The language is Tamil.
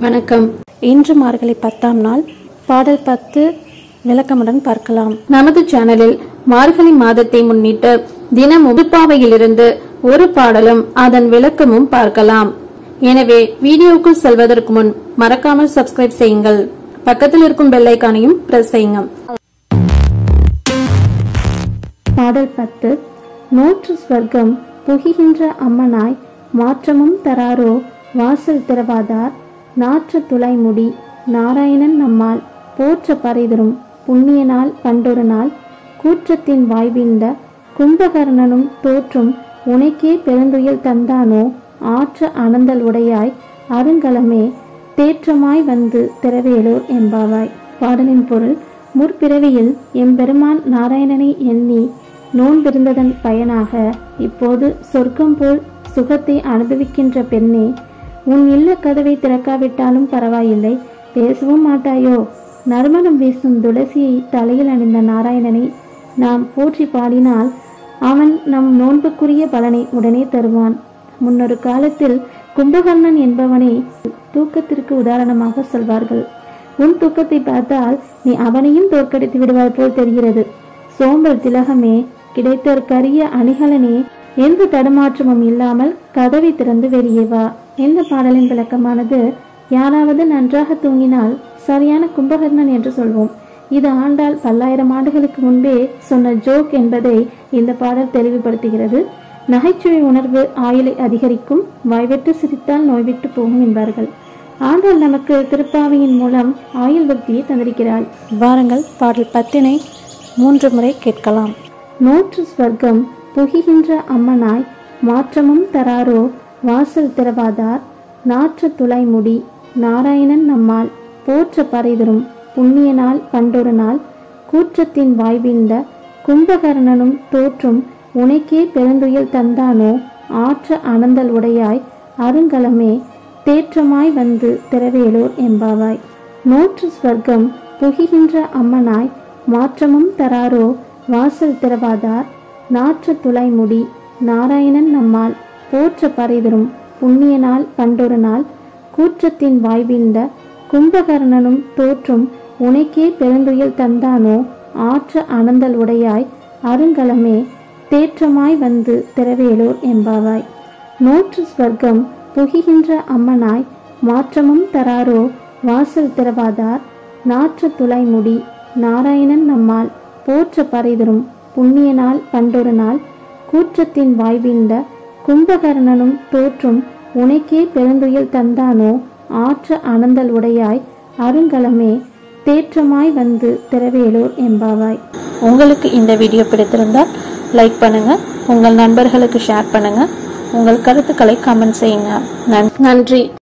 வணக்கம் இன்று மார்கழி பத்தாம் நாள் பாடல் பத்து விளக்கமுடன் பார்க்கலாம் நமது சேனலில் மார்கழி மாதத்தை முன்னிட்டு தினமும் திருப்பாவையிலிருந்து ஒரு பாடலும் அதன் விளக்கமும் பார்க்கலாம் எனவே வீடியோக்குள் செல்வதற்கு முன் மறக்காமல் சப்ஸ்கிரைப் செய்யுங்கள் பக்கத்தில் இருக்கும் பெல் ஐக்கானையும் பிரஸ் செய்யுங்க பாடல் பத்து நூற்று ஸ்வர்க்கம் புகிகின்ற அம்மனாய் மாற்றமும் தராரோ வாசல் திறவாதார் நாற்ற துளைமுடி நாராயணன் நம்மால் போற்ற பறைதரும் புண்ணிய நாள் பண்டொரு நாள் கூற்றத்தின் வாய்வீழ்ந்த கும்பகர்ணனும் தோற்றும் உனக்கே பெருந்துயில் தந்தானோ ஆற்ற அனந்தல் உடையாய் அருங்கலமே தேற்றமாய் வந்து திரவேலூர் என்பாவாய் பாடலின் பொருள் முற்பிறவியில் எம்பெருமான் நாராயணனை எண்ணி நோன்பிருந்ததன் பயனாக இப்போது சொர்க்கம் போல் சுகத்தை அனுபவிக்கின்ற பெண்ணே உன் இல்ல கதவை திறக்காவிட்டாலும் பரவாயில்லை பேசவும் மாட்டாயோ நறுமணம் வீசும் துளசியை தலையில் அணிந்த நாராயணனை நாம் போற்றி பாடினால் அவன் நம் நோன்புக்குரிய பலனை உடனே தருவான் முன்னொரு காலத்தில் கும்பகர்ணன் என்பவனை தூக்கத்திற்கு உதாரணமாக சொல்வார்கள் உன் தூக்கத்தை பார்த்தால் நீ அவனையும் தோற்கடித்து விடுவாய் போல் தெரிகிறது சோம்பல் திலகமே கிடைத்த கரிய அணிகலனே எந்த தடுமாற்றமும் இல்லாமல் கதவை திறந்து வெளியே வா இந்த பாடலின் விளக்கமானது யாராவது நன்றாக தூங்கினால் சரியான கும்பகர்ணன் என்று சொல்வோம் இது ஆண்டால் பல்லாயிரம் ஆண்டுகளுக்கு முன்பே சொன்ன ஜோக் என்பதை இந்த பாடல் தெளிவுபடுத்துகிறது நகைச்சுவை உணர்வு ஆயுளை அதிகரிக்கும் வாய்விட்டு சிரித்தால் நோய்விட்டு போகும் என்பார்கள் ஆண்டாள் நமக்கு திருப்பாவையின் மூலம் ஆயுள் பக்தியை தந்திருக்கிறாள் வாருங்கள் பாடல் பத்தினை மூன்று முறை கேட்கலாம் நூற்று ஸ்வர்க்கம் புகிகின்ற அம்மனாய் மாற்றமும் தராரோ வாசல் திறவாதார் நாற்ற துளைமுடி நாராயணன் நம்மால் போற்ற பறைதரும் புண்ணிய நாள் பண்டொரு நாள் கூற்றத்தின் வாய்வீழ்ந்த கும்பகர்ணனும் தோற்றும் உனக்கே பெருந்துயில் தந்தானோ ஆற்ற அனந்தல் உடையாய் அருங்கலமே தேற்றமாய் வந்து திரவேலூர் என்பாவாய் நூற்று ஸ்வர்க்கம் புகிகின்ற அம்மனாய் மாற்றமும் தராரோ வாசல் திறவாதார் நாற்ற துளைமுடி நாராயணன் நம்மால் போற்ற பறைதரும் புண்ணிய நாள் பண்டொரு நாள் கூற்றத்தின் வாய்வீழ்ந்த கும்பகர்ணனும் தோற்றும் உனக்கே பெருந்துயில் தந்தானோ ஆற்ற அனந்தல் உடையாய் அருங்கலமே தேற்றமாய் வந்து திரவேலூர் என்பாவாய் நூற்று ஸ்வர்க்கம் புகிகின்ற அம்மனாய் மாற்றமும் தராரோ வாசல் திறவாதார் நாற்ற துளைமுடி நாராயணன் நம்மால் போற்ற பறைதரும் புண்ணிய நாள் பண்டொரு நாள் கூற்றத்தின் வாய்வீழ்ந்த கும்பகர்ணனும் தோற்றும் உனக்கே பெருந்துயில் தந்தானோ ஆற்ற அனந்தல் உடையாய் அருங்கலமே தேற்றமாய் வந்து திரவேலூர் என்பாவாய் உங்களுக்கு இந்த வீடியோ பிடித்திருந்தால் லைக் பண்ணுங்க உங்கள் நண்பர்களுக்கு ஷேர் பண்ணுங்க உங்கள் கருத்துக்களை கமெண்ட் செய்யுங்க நன்றி நன்றி